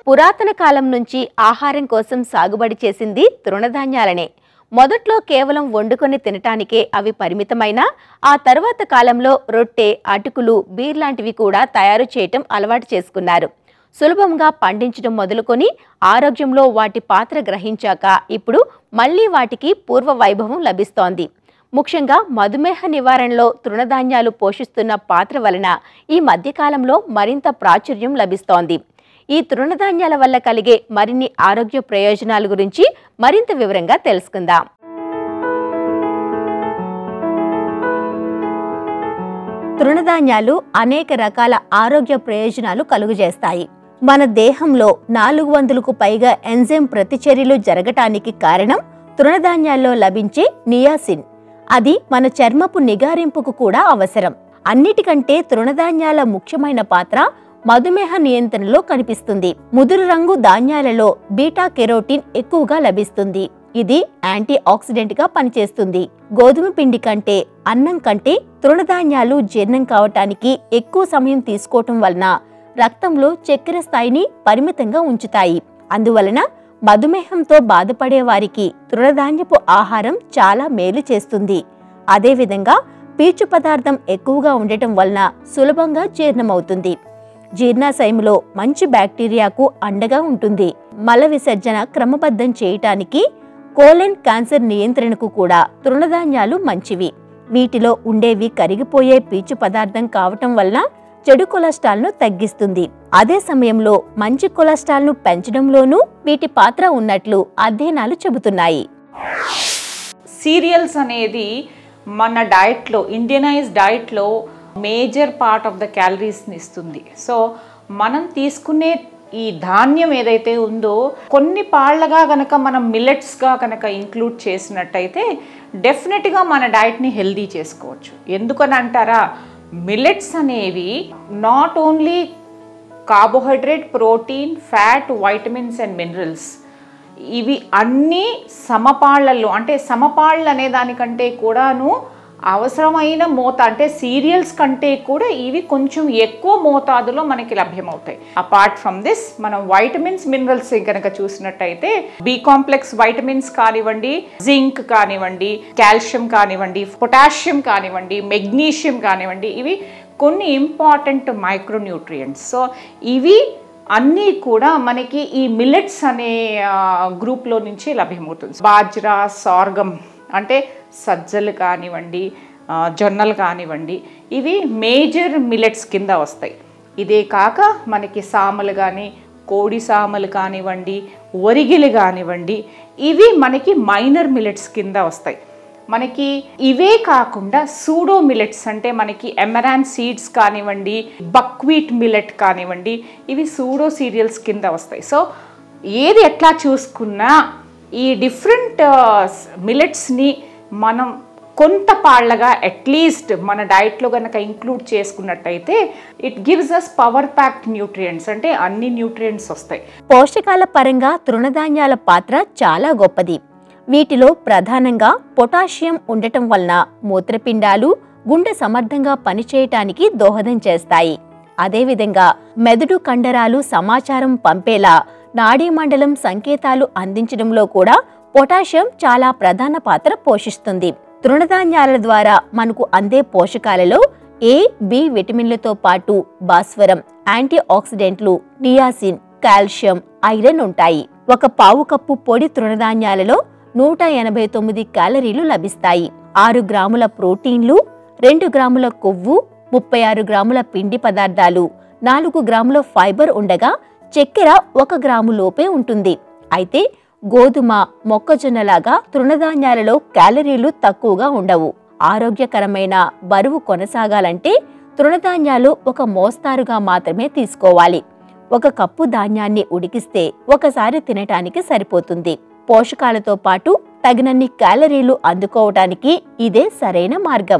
పురాతన కాలం నుంచి ఆహారం కోసం సాగుబడి చేసింది తృణధాన్యాలనే మొదట్లో కేవలం వండుకొని తినటానికే అవి పరిమితమైన ఆ తర్వాత కాలంలో రొట్టె అటుకులు బీర్ లాంటివి కూడా తయారు చేయటం అలవాటు చేసుకున్నారు సులభంగా పండించడం మొదలుకొని ఆరోగ్యంలో వాటి పాత్ర గ్రహించాక ఇప్పుడు మళ్ళీ వాటికి పూర్వ వైభవం లభిస్తోంది ముఖ్యంగా మధుమేహ నివారణలో తృణధాన్యాలు పోషిస్తున్న పాత్ర వలన ఈ మధ్యకాలంలో మరింత ప్రాచుర్యం లభిస్తోంది ఈ తృణధాన్యాల వల్ల కలిగే మరిన్ని ఆరోగ్య ప్రయోజనాల గురించి మరింత వివరంగా తెలుసుకుందాం తృణధాన్యాలు అనేక రకాల ఆరోగ్య ప్రయోజనాలు కలుగజేస్తాయి మన దేహంలో నాలుగు వందలకు పైగా ఎంజైమ్ ప్రతిచర్యలు జరగటానికి కారణం తృణధాన్యాల్లో లభించే నియాసిన్ అది మన చర్మపు నిగారింపుకు కూడా అవసరం అన్నిటికంటే తృణధాన్యాల ముఖ్యమైన పాత్ర మధుమేహ నియంత్రణలో కనిపిస్తుంది ముదురు రంగు ధాన్యాలలో బీటా కెరోటిన్ ఎక్కువగా లభిస్తుంది ఇది యాంటీ ఆక్సిడెంట్ గా పనిచేస్తుంది గోధుమ పిండి కంటే అన్నం కంటే తృణధాన్యాలు జీర్ణం కావటానికి ఎక్కువ సమయం తీసుకోవటం వలన రక్తంలో చక్కెర స్థాయిని పరిమితంగా ఉంచుతాయి అందువలన మధుమేహంతో బాధపడే వారికి తృణధాన్యపు ఆహారం చాలా మేలు చేస్తుంది అదేవిధంగా పీచు పదార్థం ఎక్కువగా ఉండటం వలన సులభంగా జీర్ణమవుతుంది జీర్ణాశయంలో మంచి బ్యాక్టీరియాకు అండగా ఉంటుంది మల విసర్జన క్రమబద్ధం చేయటానికి కోలెన్ క్యాన్సర్ నియంత్రణకు కూడా తృణధాన్యాలు మంచివి వీటిలో ఉండేవి కరిగిపోయే పీచు పదార్థం కావటం వలన చెడు కొలెస్ట్రాల్ను తగ్గిస్తుంది అదే సమయంలో మంచి కొలెస్ట్రాల్ను పెంచడంలోనూ వీటి పాత్ర ఉన్నట్లు అధ్యయనాలు చెబుతున్నాయి సీరియల్స్ అనేది మన డైట్లో ఇండియనైజ్ డైట్లో మేజర్ పార్ట్ ఆఫ్ ద క్యాలరీస్ని ఇస్తుంది సో మనం తీసుకునే ఈ ధాన్యం ఏదైతే ఉందో కొన్ని పాళ్ళగా గనక మనం మిల్లెట్స్గా కనుక ఇంక్లూడ్ చేసినట్టయితే డెఫినెట్గా మన డైట్ని హెల్దీ చేసుకోవచ్చు ఎందుకని అంటారా మిల్లెట్స్ అనేవి not only carbohydrate protein fat vitamins and minerals ఇవి అన్నీ సమపాళ్లలో అంటే సమపాళ్ళు అనే దానికంటే కూడాను అవసరమైన మోత అంటే సీరియల్స్ కంటే కూడా ఇవి కొంచెం ఎక్కువ మోతాదులో మనకి లభ్యమవుతాయి అపార్ట్ ఫ్రమ్ దిస్ మనం వైటమిన్స్ మినరల్స్ కనుక చూసినట్టయితే బి కాంప్లెక్స్ వైటమిన్స్ కానివ్వండి జింక్ కానివ్వండి కాల్షియం కానివ్వండి పొటాషియం కానివ్వండి మెగ్నీషియం కానివ్వండి ఇవి కొన్ని ఇంపార్టెంట్ మైక్రోన్యూట్రియంట్స్ సో ఇవి అన్నీ కూడా మనకి ఈ మిల్లెట్స్ అనే గ్రూప్లో నుంచి లభ్యమవుతుంది బాజ్రా సార్గం అంటే సజ్జలు కానివ్వండి ఆ, జొన్నలు కానివ్వండి ఇవి మేజర్ మిల్లెట్స్ కింద వస్తాయి ఇదే కాక మనకి సామలు కానీ కోడి సామలు కానివ్వండి ఒరిగిలు కానివ్వండి ఇవి మనకి మైనర్ మిల్లెట్స్ కింద వస్తాయి మనకి ఇవే కాకుండా సూడో మిల్లెట్స్ అంటే మనకి ఎమరాన్ సీడ్స్ కానివ్వండి బక్వీట్ మిల్లెట్ కానివ్వండి ఇవి సూడో సీరియల్స్ కింద వస్తాయి సో ఏది ఎట్లా చూసుకున్నా ఈ డిఫరెంట్ మిల్లెట్స్ని మనం కొంత పాళ్ళగా అట్లీస్ట్ మన డైట్లో కనుక ఇంక్లూడ్ చేసుకున్నట్టయితే it gives us power packed nutrients అంటే అన్ని న్యూట్రియంట్స్ వస్తాయి పోషకాల పరంగా తృణధాన్యాల పాత్ర చాలా గొప్పది వీటిలో ప్రధానంగా పొటాషియం ఉండటం వలన మూత్రపిండాలు గుండె సమర్థంగా పనిచేయటానికి దోహదం చేస్తాయి అదేవిధంగా మెదడు కండరాలు సమాచారం పంపేలా నాడీ మండలం సంకేతాలు అందించడంలో కూడా పొటాషియం చాలా ప్రధాన పాత్ర పోషిస్తుంది తృణధాన్యాల ద్వారా మనకు అందే పోషకాలలో ఏ బి విటమిన్లతో పాటు భాస్వరం యాంటీ ఆక్సిడెంట్లు నియాసిన్ కాల్షియం ఐరన్ ఉంటాయి ఒక పావు కప్పు పొడి తృణధాన్యాలలో నూట ఎనభై తొమ్మిది క్యాలరీలు లభిస్తాయి ఆరు గ్రాముల ప్రోటీన్లు రెండు గ్రాముల కొవ్వు ముప్పై ఆరు గ్రాముల పిండి పదార్థాలు నాలుగు గ్రాముల ఫైబర్ ఉండగా చక్కెర ఒక గ్రాము లోపే ఉంటుంది అయితే గోధుమ మొక్కజొన్నలాగా తృణధాన్యాలలో క్యాలరీలు తక్కువగా ఉండవు ఆరోగ్యకరమైన బరువు కొనసాగాలంటే తృణధాన్యాలు ఒక మోస్తారుగా మాత్రమే తీసుకోవాలి ఒక కప్పు ధాన్యాన్ని ఉడికిస్తే ఒకసారి తినటానికి సరిపోతుంది పోషకాలతో పాటు తగినన్ని క్యాలరీలు అందుకోవటానికి ఇదే సరైన మార్గం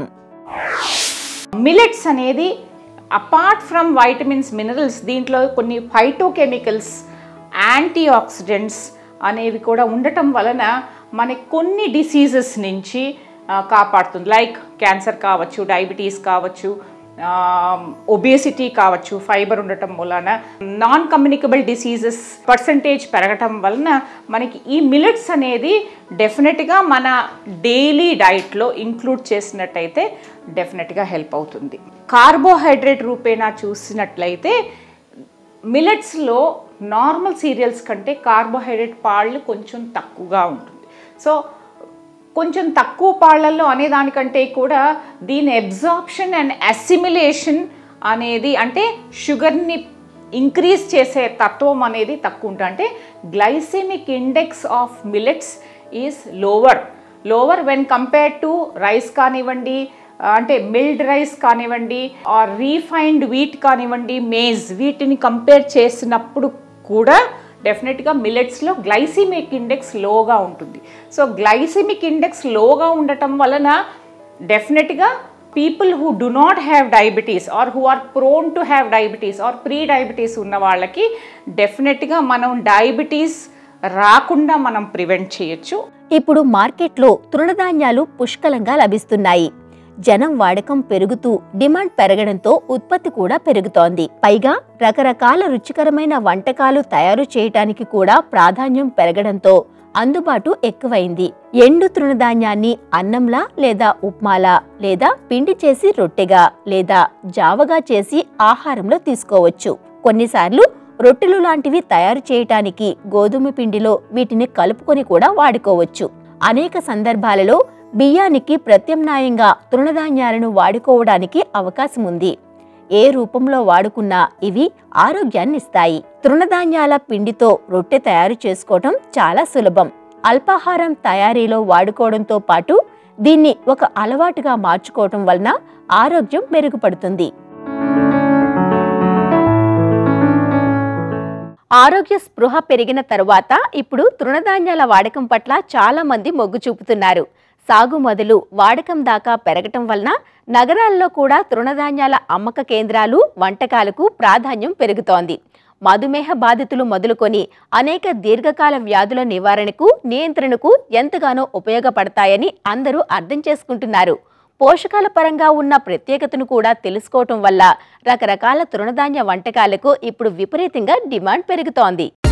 మిలెట్స్ అనేది అపార్ట్ ఫ్రమ్ వైటమిన్స్ మినరల్స్ దీంట్లో కొన్ని ఫైటోకెమికల్స్ యాంటీ ఆక్సిడెంట్స్ అనేవి కూడా ఉండటం వలన మనకి కొన్ని డిసీజెస్ నుంచి ఆ, కాపాడుతుంది లైక్ క్యాన్సర్ కావచ్చు డయాబెటీస్ కావచ్చు ఒబేసిటీ కావచ్చు ఫైబర్ ఉండటం వలన నాన్ కమ్యూనికబుల్ డిసీజెస్ పర్సంటేజ్ పెరగటం వలన మనకి ఈ మిలెట్స్ అనేది డెఫినెట్గా మన డైలీ డైట్లో ఇంక్లూడ్ చేసినట్టయితే డెఫినెట్గా హెల్ప్ అవుతుంది కార్బోహైడ్రేట్ రూపేణా చూసినట్లయితే మిలెట్స్లో నార్మల్ సీరియల్స్ కంటే కార్బోహైడ్రేట్ పాళ్ళు కొంచెం తక్కువగా ఉంటుంది సో కొంచెం తక్కువ పాళ్ళల్లో అనేదానికంటే కూడా దీని అబ్జార్ప్షన్ అండ్ అసిమిలేషన్ అనేది అంటే షుగర్ని ఇంక్రీజ్ చేసే తత్వం అనేది తక్కువ ఉంటుంది అంటే glycaemic index of millets is lower lower when compare to rice కానివ్వండి అంటే మిల్డ్ రైస్ కానివ్వండి ఆర్ రీఫైన్డ్ వీట్ కానివ్వండి మేజ్ వీటిని కంపేర్ చేసినప్పుడు కూడా డెఫినెట్గా మిలెట్స్లో గ్లైసిమిక్ ఇండెక్స్ లోగా ఉంటుంది సో గ్లైసిమిక్ ఇండెక్స్ లోగా ఉండటం వలన డెఫినెట్గా people who do not have diabetes or who are prone to have diabetes or pre diabetes ఉన్న వాళ్ళకి డెఫినెట్గా మనం డయాబెటీస్ రాకుండా మనం ప్రివెంట్ చేయొచ్చు ఇప్పుడు మార్కెట్లో తృణధాన్యాలు పుష్కలంగా లభిస్తున్నాయి జనం వాడకం పెరుగుతూ డిమాండ్ పెరగడంతో ఉత్పత్తి కూడా పెరుగుతోంది పైగా రకరకాల రుచికరమైన వంటకాలు తయారు చేయటానికి కూడా ప్రాధాన్యం పెరగడంతో అందుబాటు ఎక్కువైంది ఎండు తృణధాన్యాన్ని అన్నంలా లేదా ఉప్మాలా లేదా పిండి చేసి రొట్టెగా లేదా జావగా చేసి ఆహారంలో తీసుకోవచ్చు కొన్నిసార్లు రొట్టెలు లాంటివి తయారు చేయటానికి గోధుమ పిండిలో వీటిని కలుపుకొని కూడా వాడుకోవచ్చు అనేక సందర్భాలలో బియ్యానికి ప్రత్యామ్నాయంగా తృణధాన్యాలను వాడుకోవడానికి అవకాశం ఉంది ఏ రూపంలో వాడుకున్నా ఇవి ఆరోగ్యాన్ని ఇస్తాయి తృణధాన్యాల పిండితో రొట్టె తయారు చేసుకోవటం చాలా సులభం అల్పాహారం తయారీలో వాడుకోవడంతో పాటు దీన్ని ఒక అలవాటుగా మార్చుకోవటం వలన ఆరోగ్యం మెరుగుపడుతుంది ఆరోగ్య స్పృహ పెరిగిన తరువాత ఇప్పుడు తృణధాన్యాల వాడకం పట్ల చాలా మంది మొగ్గు చూపుతున్నారు సాగు మొదలు వాడకం దాకా పెరగటం వలన నగరాల్లో కూడా తృణధాన్యాల అమ్మక కేంద్రాలు వంటకాలకు ప్రాధాన్యం పెరుగుతోంది మధుమేహ బాధితులు మొదలుకొని అనేక దీర్ఘకాల వ్యాధుల నివారణకు నియంత్రణకు ఎంతగానో ఉపయోగపడతాయని అందరూ అర్థం చేసుకుంటున్నారు పోషకాల పరంగా ఉన్న ప్రత్యేకతను కూడా తెలుసుకోవటం వల్ల రకరకాల తృణధాన్య వంటకాలకు ఇప్పుడు విపరీతంగా డిమాండ్ పెరుగుతోంది